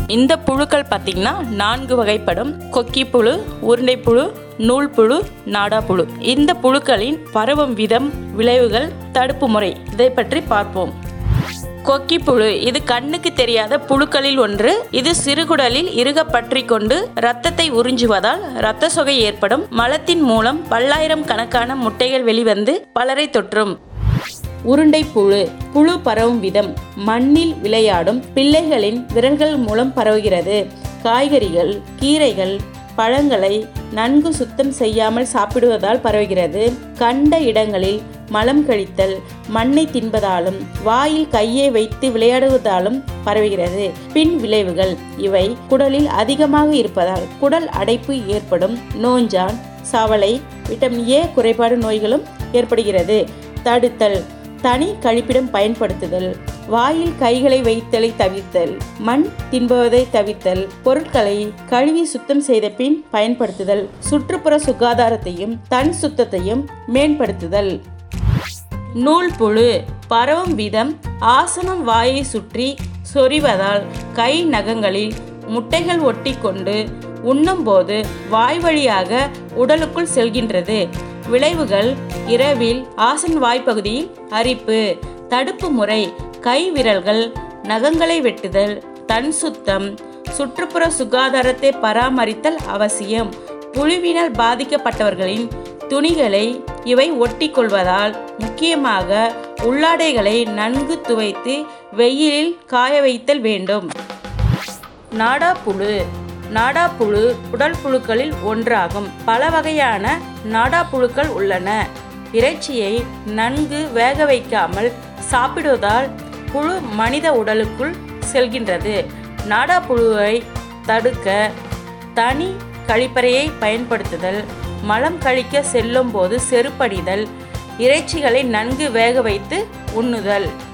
இந்த புழுக்கள் பார்த்திங்கன்னா நான்கு வகைப்படும் கொக்கி புழு உருண்டை புழு நூல் புழு நாடா புழு இந்த புழுக்களின் பரவும் விதம் விளைவுகள் தடுப்பு முறை இதை பற்றி பார்ப்போம் கொக்கி புழு இது கண்ணுக்கு தெரியாத புழுக்களில் ஒன்று இது சிறுகுடலில் இறுக பற்றி கொண்டு இரத்தத்தை உறிஞ்சுவதால் இரத்த சொகை ஏற்படும் மலத்தின் மூலம் பல்லாயிரம் கணக்கான முட்டைகள் வெளிவந்து பலரை தொற்றும் உருண்டை புழு புழு பரவும் விதம் மண்ணில் விளையாடும் பிள்ளைகளின் விரல்கள் மூலம் பரவுகிறது காய்கறிகள் கீரைகள் பழங்களை நன்கு சுத்தம் செய்யாமல் சாப்பிடுவதால் பரவுகிறது கண்ட இடங்களில் மலம் கழித்தல் மண்ணை தின்பதாலும் வாயில் கையை வைத்து விளையாடுவதாலும் பரவுகிறது பின் விளைவுகள் இவை குடலில் அதிகமாக இருப்பதால் குடல் அடைப்பு ஏற்படும் நோஞ்சான் சவலை விட்டமின் ஏ குறைபாடு நோய்களும் ஏற்படுகிறது தடுத்தல் தனி கழிப்பிடம் பயன்படுத்துதல் வாயில் கைகளை வைத்தலை தவிர்த்தல் மண் தின்பவதை தவிர்த்தல் பொருட்களை கழுவி சுத்தம் செய்த பின் பயன்படுத்துதல் சுற்றுப்புற சுகாதாரத்தையும் தன் சுத்தத்தையும் மேம்படுத்துதல் நூல் புழு பரவும் விதம் ஆசனம் வாயை சுற்றி சொறிவதால் கை நகங்களில் முட்டைகள் ஒட்டி கொண்டு உண்ணும்போது வாய் வழியாக உடலுக்குள் செல்கின்றது விளைவுகள் இரவில் ஆசன் வாய்ப்பகுதியில் அரிப்பு தடுப்பு முறை கை விரல்கள் நகங்களை வெட்டுதல் தன் சுத்தம் சுற்றுப்புற சுகாதாரத்தை பராமரித்தல் அவசியம் புழுவினால் பாதிக்கப்பட்டவர்களின் துணிகளை இவை ஒட்டிக்கொள்வதால் முக்கியமாக உள்ளாடைகளை நன்கு துவைத்து வெயிலில் காய வைத்தல் வேண்டும் நாடா புழு நாடா புழு உடல் புழுக்களில் ஒன்றாகும் பல வகையான நாடா புழுக்கள் உள்ளன இறைச்சியை நன்கு வேக வைக்காமல் சாப்பிடுவதால் புழு மனித உடலுக்குள் செல்கின்றது நாடா புழுவை தடுக்க தனி கழிப்பறையை பயன்படுத்துதல் மலம் கழிக்க செல்லும் போது செருப்படிதல் இறைச்சிகளை நன்கு வேக வைத்து உண்ணுதல்